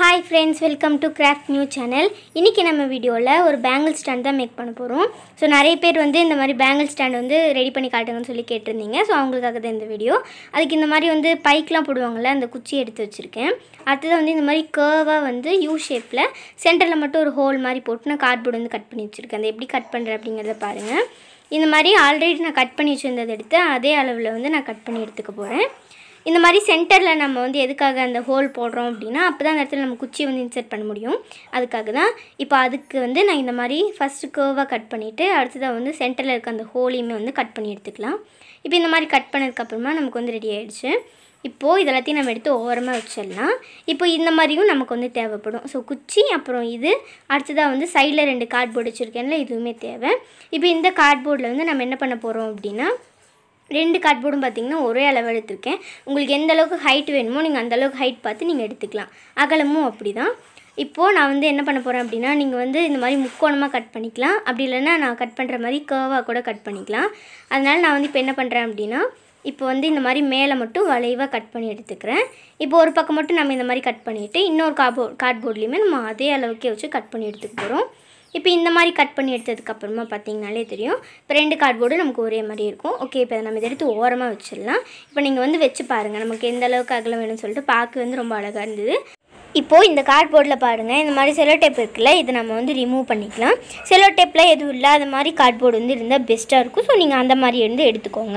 hi friends welcome to craft new channel இன்றைக்கி நம்ம வீடியோவில் ஒரு பேங்கிள் ஸ்டாண்ட் தான் மேக் பண்ண போகிறோம் ஸோ நிறைய பேர் வந்து இந்த மாதிரி பேங்கிள் ஸ்டாண்ட் வந்து ரெடி பண்ணி காட்டுங்கன்னு சொல்லி கேட்டிருந்தீங்க ஸோ அவங்களுக்காக தான் இந்த வீடியோ அதுக்கு இந்த மாதிரி வந்து பைக்கெலாம் போடுவாங்கள்ல அந்த குச்சி எடுத்து வச்சுருக்கேன் அடுத்தது வந்து இந்த மாதிரி கேர்வாக வந்து யூ ஷேப்பில் சென்டரில் மட்டும் ஒரு ஹோல் மாதிரி போட்டு நான் கார்ட்போர்டு வந்து கட் பண்ணி வச்சுருக்கேன் அதை எப்படி கட் பண்ணுறேன் அப்படிங்கிறத பாருங்கள் இந்த மாதிரி ஆல்ரெடி நான் கட் பண்ணி வச்சுருந்ததை எடுத்து அதே அளவில் வந்து நான் கட் பண்ணி எடுத்துக்க போகிறேன் இந்த மாதிரி சென்டரில் நம்ம வந்து எதுக்காக அந்த ஹோல் போடுறோம் அப்படின்னா அப்போ தான் அந்த இடத்துல நம்ம குச்சியை வந்து இன்சர்ட் பண்ண முடியும் அதுக்காக தான் இப்போ அதுக்கு வந்து நான் இந்த மாதிரி ஃபஸ்ட்டு கேர்வாக கட் பண்ணிவிட்டு அடுத்ததாக வந்து சென்டரில் இருக்க அந்த ஹோலையுமே வந்து கட் பண்ணி எடுத்துக்கலாம் இப்போ இந்த மாதிரி கட் பண்ணதுக்கப்புறமா நமக்கு வந்து ரெடி ஆகிடுச்சு இப்போது இதெல்லாத்தையும் நம்ம எடுத்து ஓரமாக வச்சிடலாம் இப்போ இந்த மாதிரியும் நமக்கு வந்து தேவைப்படும் ஸோ குச்சி அப்புறம் இது அடுத்ததாக வந்து சைடில் ரெண்டு கார்ட்போர்டு வச்சுருக்கேன்ல இதுவுமே தேவை இப்போ இந்த கார்ட்போர்டில் வந்து நம்ம என்ன பண்ண போகிறோம் அப்படின்னா ரெண்டு கார்ட்போர்டும் பார்த்தீங்கன்னா ஒரே அளவு எடுத்திருக்கேன் உங்களுக்கு எந்த அளவுக்கு ஹைட் வேணுமோ நீங்கள் அந்த அளவுக்கு ஹைட் பார்த்து நீங்கள் எடுத்துக்கலாம் அகலமும் அப்படி தான் இப்போது நான் வந்து என்ன பண்ண போகிறேன் அப்படின்னா நீங்கள் வந்து இந்த மாதிரி முக்கோணமாக கட் பண்ணிக்கலாம் அப்படி இல்லைன்னா நான் கட் பண்ணுற மாதிரி கேர்வாக கூட கட் பண்ணிக்கலாம் அதனால் நான் வந்து இப்போ என்ன பண்ணுறேன் அப்படின்னா இப்போ வந்து இந்த மாதிரி மேலே மட்டும் வளைவாக கட் பண்ணி எடுத்துக்கிறேன் இப்போ ஒரு பக்கம் மட்டும் நம்ம இந்த மாதிரி கட் பண்ணிவிட்டு இன்னொரு கார்போ கார்ட்போர்ட்லேயுமே நம்ம அதே அளவுக்கே வச்சு கட் பண்ணி எடுத்துக்க போகிறோம் இப்போ இந்த மாதிரி கட் பண்ணி எடுத்ததுக்கப்புறமா பார்த்தீங்கனாலே தெரியும் இப்போ ரெண்டு கார்ட்போர்டு நமக்கு ஒரே மாதிரி இருக்கும் ஓகே இப்போ இதை நம்ம இதை எடுத்து ஓரமாக வச்சிடலாம் இப்போ நீங்கள் வந்து வச்சு பாருங்கள் நமக்கு எந்த அளவுக்கு அகலம் வேணும்னு சொல்லிட்டு பார்க்க வந்து ரொம்ப அழகாக இருந்தது இப்போது இந்த கார்ட்போர்டில் பாருங்கள் இந்த மாதிரி செலோ டேப் இருக்குல்ல இதை நம்ம வந்து ரிமூவ் பண்ணிக்கலாம் செலோ டேப்பில் எதுவும் இல்லாத மாதிரி கார்ட்போர்டு வந்து இருந்தால் பெஸ்ட்டாக இருக்கும் ஸோ நீங்கள் அந்த மாதிரி இருந்து எடுத்துக்கோங்க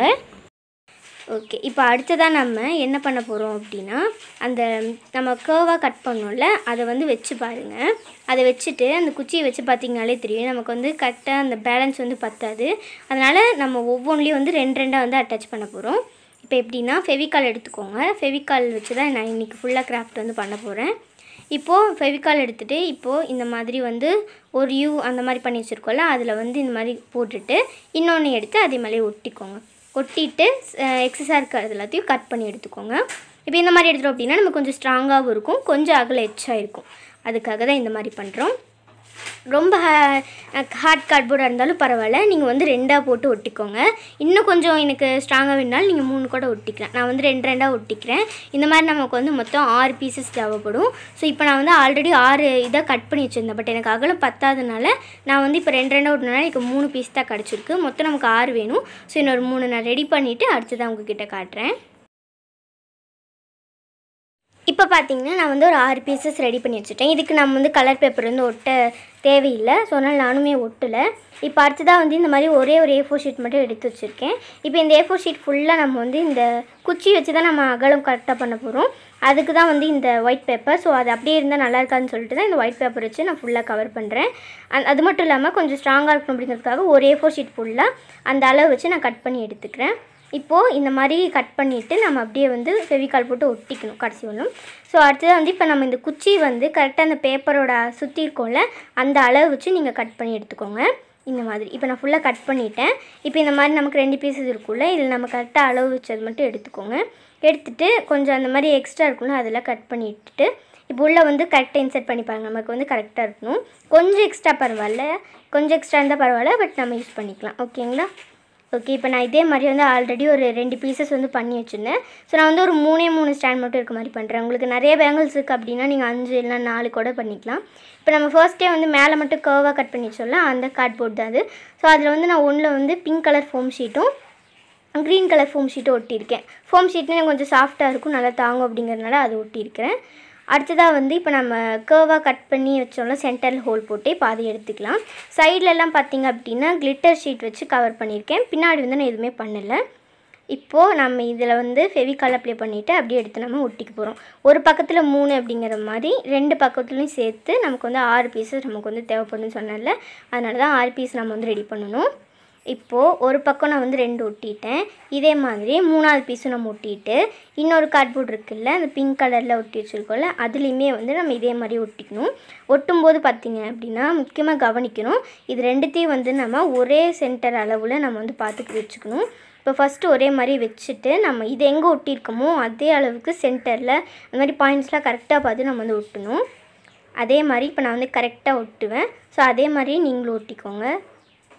ஓகே இப்போ அடுத்ததாக நம்ம என்ன பண்ண போகிறோம் அப்படின்னா அந்த நம்ம கேர்வாக கட் பண்ணோம்ல அதை வந்து வச்சு பாருங்கள் அதை வச்சுட்டு அந்த குச்சியை வச்சு பார்த்திங்கனாலே தெரியும் நமக்கு வந்து கரெக்டாக அந்த பேலன்ஸ் வந்து பத்தாது அதனால் நம்ம ஒவ்வொன்றிலையும் வந்து ரெண்டு ரெண்டாக வந்து அட்டாச் பண்ண போகிறோம் இப்போ எப்படின்னா ஃபெவிகால் எடுத்துக்கோங்க ஃபெவிகால் வச்சு தான் நான் இன்றைக்கி ஃபுல்லாக கிராஃப்ட் வந்து பண்ண போகிறேன் இப்போது ஃபெவிகால் எடுத்துகிட்டு இப்போது இந்த மாதிரி வந்து ஒரு யூ அந்த மாதிரி பண்ணி வச்சுருக்கோம்ல அதில் வந்து இந்த மாதிரி போட்டுட்டு இன்னொன்று எடுத்து அதே மாதிரி ஒட்டிக்கோங்க ஒட்டிட்டு எக்ஸஸாக இருக்க அது எல்லாத்தையும் கட் பண்ணி எடுத்துக்கோங்க இப்போ இந்த மாதிரி எடுத்துட்டோம் அப்படின்னா நம்ம கொஞ்சம் ஸ்ட்ராங்காகவும் இருக்கும் கொஞ்சம் அகல எச்சாக இருக்கும் அதுக்காக தான் இந்த மாதிரி பண்ணுறோம் ரொம்ப ஹார்ட் கார்ட்போர்டாக இருந்தாலும் பரவாயில்ல நீங்கள் வந்து ரெண்டாக போட்டு ஒட்டிக்கோங்க இன்னும் கொஞ்சம் எனக்கு ஸ்ட்ராங்காக வேணுனாலும் நீங்கள் மூணு கூட ஒட்டிக்கலாம் நான் வந்து ரெண்டு ரெண்டாக ஒட்டிக்கிறேன் இந்த மாதிரி நமக்கு வந்து மொத்தம் ஆறு பீசஸ் தேவைப்படும் ஸோ இப்போ நான் வந்து ஆல்ரெடி ஆறு இதாக கட் பண்ணி வச்சுருந்தேன் பட் எனக்கு அகலம் பத்தாதனால நான் வந்து இப்போ ரெண்டு ரெண்டாக ஒட்டினால எனக்கு மூணு பீஸ் தான் கிடச்சிருக்கு மொத்தம் நமக்கு ஆறு வேணும் ஸோ இன்னொரு மூணு நான் ரெடி பண்ணிவிட்டு அடுத்து தான் உங்ககிட்ட காட்டுறேன் இப்போ பார்த்தீங்கன்னா நான் வந்து ஒரு ஆறு பீசஸ் ரெடி பண்ணி வச்சுட்டேன் இதுக்கு நம்ம வந்து கலர் பேப்பர் வந்து ஒட்ட தேவையில்லை ஸோ அதனால் நானுமே ஒட்டலை இப்போ அடுத்ததாக வந்து இந்த மாதிரி ஒரே ஒரு ஏ ஃபோர் ஷீட் மட்டும் எடுத்து வச்சுருக்கேன் இப்போ இந்த ஏ ஃபோர் ஷீட் ஃபுல்லாக நம்ம வந்து இந்த குச்சி வச்சு தான் நம்ம அகலம் கரெக்டாக பண்ண போகிறோம் அதுக்கு தான் வந்து இந்த ஒயிட் பேப்பர் ஸோ அது அப்படியே இருந்தால் நல்லா இருக்காதுன்னு சொல்லிட்டு தான் இந்த ஒயிட் பேப்பர் வச்சு நான் ஃபுல்லாக கவர் பண்ணுறேன் அது மட்டும் இல்லாமல் கொஞ்சம் ஸ்ட்ராங்காக இருக்கணும் அப்படிங்கிறதுக்காக ஒரு ஏ ஃபோர் ஷீட் ஃபுல்லாக அந்த அளவு வச்சு நான் கட் பண்ணி எடுத்துக்கிறேன் இப்போது இந்த மாதிரி கட் பண்ணிவிட்டு நம்ம அப்படியே வந்து ஃபெவிகால் போட்டு ஒட்டிக்கணும் கடைசி ஒன்றும் ஸோ அடுத்தது வந்து இப்போ நம்ம இந்த குச்சி வந்து கரெக்டாக அந்த பேப்பரோட சுற்றி இருக்கோம்ல அந்த அளவு வச்சு நீங்கள் கட் பண்ணி எடுத்துக்கோங்க இந்த மாதிரி இப்போ நான் ஃபுல்லாக கட் பண்ணிட்டேன் இப்போ இந்த மாதிரி நமக்கு ரெண்டு பீசஸ் இருக்குல்ல இதில் நம்ம கரெக்டாக அளவு வச்சது மட்டும் எடுத்துக்கோங்க எடுத்துகிட்டு கொஞ்சம் அந்த மாதிரி எக்ஸ்ட்ரா இருக்கும்ல அதெல்லாம் கட் பண்ணி விட்டுட்டு இப்போ உள்ளே வந்து கரெக்டாக இன்சர்ட் பண்ணிப்பாங்க நமக்கு வந்து கரெக்டாக இருக்கணும் கொஞ்சம் எக்ஸ்ட்ரா பரவாயில்ல கொஞ்சம் எக்ஸ்ட்ரா இருந்தால் பரவாயில்ல பட் நம்ம யூஸ் பண்ணிக்கலாம் ஓகேங்களா ஓகே இப்போ நான் இதே மாதிரி வந்து ஆல்ரெடி ஒரு ரெண்டு பீசஸ் வந்து பண்ணி வச்சுருந்தேன் ஸோ நான் வந்து ஒரு மூணே மூணு ஸ்டாண்ட் மட்டும் இருக்க மாதிரி பண்ணுறேன் உங்களுக்கு நிறைய பேங்கிள்ஸ் இருக்குது அப்படின்னா நீங்கள் அஞ்சு இல்லை நாலு கூட பண்ணிக்கலாம் இப்போ நம்ம ஃபர்ஸ்ட்டே வந்து மேலே மட்டும் கர்வாக கட் பண்ணி வச்சோம்ல அந்த கார்ட்போர்ட் தான் அது ஸோ அதில் வந்து நான் ஒன்றில் வந்து பிங்க் கலர் ஃபோம் ஷீட்டும் க்ரீன் கலர் ஃபோம் ஷீட்டும் ஒட்டியிருக்கேன் ஃபோம் ஷீட்னு கொஞ்சம் சாஃப்டாக இருக்கும் நல்லா தாங்கும் அப்படிங்கிறதுனால அது ஒட்டியிருக்கிறேன் அடுத்ததாக வந்து இப்போ நம்ம கேர்வாக கட் பண்ணி வச்சோம்ல சென்டரில் ஹோல் போட்டு இப்போ அதை எடுத்துக்கலாம் சைட்லலாம் பார்த்திங்க அப்படின்னா கிளிட்டர் ஷீட் வச்சு கவர் பண்ணியிருக்கேன் பின்னாடி வந்து நான் எதுவுமே பண்ணலை இப்போது நம்ம இதில் வந்து ஃபெவிகால் அப்ளை பண்ணிவிட்டு அப்படியே எடுத்து நம்ம ஒட்டிக்க போகிறோம் ஒரு பக்கத்தில் மூணு அப்படிங்கிற மாதிரி ரெண்டு பக்கத்துலையும் சேர்த்து நமக்கு வந்து ஆறு பீஸஸ் நமக்கு வந்து தேவைப்படும்னு சொன்னால அதனால தான் ஆறு பீஸ் நம்ம வந்து ரெடி பண்ணணும் இப்போது ஒரு பக்கம் நான் வந்து ரெண்டு ஒட்டிட்டேன் இதே மாதிரி மூணாவது பீஸும் நம்ம ஒட்டிட்டு இன்னொரு கார்ட்போர்ட் இருக்குல்ல அந்த பிங்க் கலரில் ஒட்டி வச்சுருக்கோம்ல அதுலேயுமே வந்து நம்ம இதே மாதிரி ஒட்டிக்கணும் ஒட்டும்போது பார்த்திங்க அப்படின்னா முக்கியமாக கவனிக்கணும் இது ரெண்டுத்தையும் வந்து நம்ம ஒரே சென்டர் அளவில் நம்ம வந்து பார்த்துக்கு வச்சுக்கணும் இப்போ ஃபஸ்ட்டு ஒரே மாதிரி வச்சுட்டு நம்ம இது எங்கே ஒட்டியிருக்கோமோ அதே அளவுக்கு சென்டரில் அந்த மாதிரி பாயிண்ட்ஸ்லாம் கரெக்டாக பார்த்து நம்ம வந்து ஒட்டணும் அதே மாதிரி இப்போ நான் வந்து கரெக்டாக ஒட்டுவேன் ஸோ அதே மாதிரி நீங்களும் ஒட்டிக்கோங்க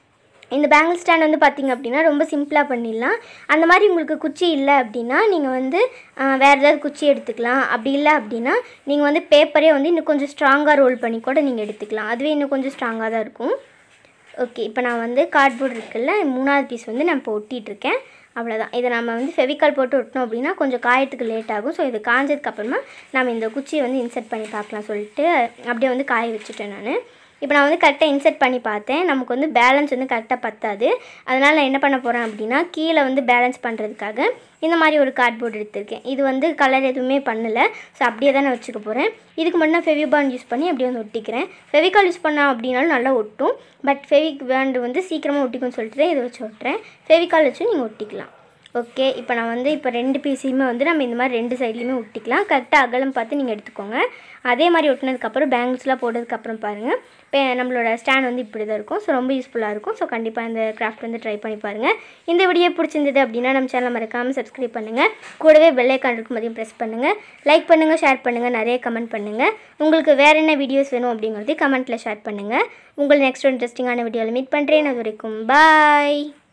இந்த பேங்கிள் ஸ்டாண்ட் வந்து பார்த்திங்க அப்படின்னா ரொம்ப சிம்பிளாக பண்ணிடலாம் அந்த மாதிரி உங்களுக்கு குச்சி இல்லை அப்படின்னா நீங்கள் வந்து ஆஹ், வேறு ஏதாவது குச்சி எடுத்துக்கலாம் அப்படி இல்லை அப்படின்னா நீங்கள் வந்து பேப்பரே வந்து இன்னும் கொஞ்சம் ஸ்ட்ராங்காக ரோல் பண்ணி கூட நீங்கள் எடுத்துக்கலாம் அதுவே இன்னும் கொஞ்சம் ஸ்ட்ராங்காக தான் இருக்கும் ஓகே இப்போ நான் வந்து கார்ட்போர்ட் இருக்குல்ல மூணாவது பீஸ் வந்து நான் இப்போ ஒட்டிகிட்ருக்கேன் அவ்வளோதான் இதை நம்ம வந்து ஃபெவிகால் போட்டு ஒட்டினோம் அப்படின்னா கொஞ்சம் காயத்துக்கு லேட் ஆகும் ஸோ இது காஞ்சதுக்கு அப்புறமா நம்ம இந்த குச்சியை வந்து இன்சர்ட் பண்ணி பார்க்கலாம் சொல்லிட்டு அப்படியே வந்து காய வச்சுட்டேன் நான் இப்போ நான் வந்து கரெக்டாக இன்சர்ட் பண்ணி பார்த்தேன் நமக்கு வந்து பேலன்ஸ் வந்து கரெக்டாக பத்தாது அதனால் நான் என்ன பண்ண போகிறேன் அப்படின்னா கீழே வந்து பேலன்ஸ் பண்ணுறதுக்காக இந்த மாதிரி ஒரு கார்ட்போர்ட் எடுத்திருக்கேன் இது வந்து கலர் எதுவுமே பண்ணலை ஸோ அப்படியே தான் நான் வச்சுக்க போகிறேன் இதுக்கு மட்டும் நான் ஃபெவிபாண்ட் யூஸ் பண்ணி அப்படியே வந்து ஒட்டிக்கிறேன் ஃபெவிகால் யூஸ் பண்ணோம் அப்படின்னாலும் நல்லா ஒட்டும் பட் ஃபெவிக் பேண்டு வந்து சீக்கிரமாக ஒட்டிக்கும்னு சொல்லிட்டு தான் இதை வச்சு ஒட்டுறேன் ஃபெவிகால் வச்சு நீங்கள் ஒட்டிக்கலாம் ஓகே இப்போ நான் வந்து இப்போ ரெண்டு பீஸையுமே வந்து நம்ம இந்த மாதிரி ரெண்டு சைட்லேயுமே ஒட்டிக்கலாம் கரெக்டாக அகலம் பார்த்து நீங்கள் எடுத்துக்கோங்க அதே மாதிரி ஒட்டினதுக்கப்புறம் பேங்கிள்ஸ்லாம் போட்டதுக்கப்புறம் பாருங்கள் இப்போ நம்மளோட ஸ்டாண்ட் வந்து இப்படி தான் இருக்கும் ஸோ ரொம்ப யூஸ்ஃபுல்லாக இருக்கும் ஸோ கண்டிப்பாக இந்த கிராஃப்ட் வந்து ட்ரை பண்ணி பாருங்கள் இந்த வீடியோ பிடிச்சிருந்தது அப்படின்னா நம்ம சேனலை மறக்காமல் சப்ஸ்கிரைப் பண்ணுங்கள் கூடவே பெல் ஐக்கான் இருக்கும் அதையும் ப்ரெஸ் பண்ணுங்கள் லைக் பண்ணுங்கள் ஷேர் பண்ணுங்கள் நிறைய கமெண்ட் பண்ணுங்கள் உங்களுக்கு வேறு என்ன வீடியோஸ் வேணும் அப்படிங்கிறதையும் கமெண்ட்டில் ஷேர் பண்ணுங்கள் உங்களை நெக்ஸ்ட் இன்ட்ரெஸ்டிங்கான வீடியோவில் மீட் பண்ணுறேன் அது வரைக்கும் பாய்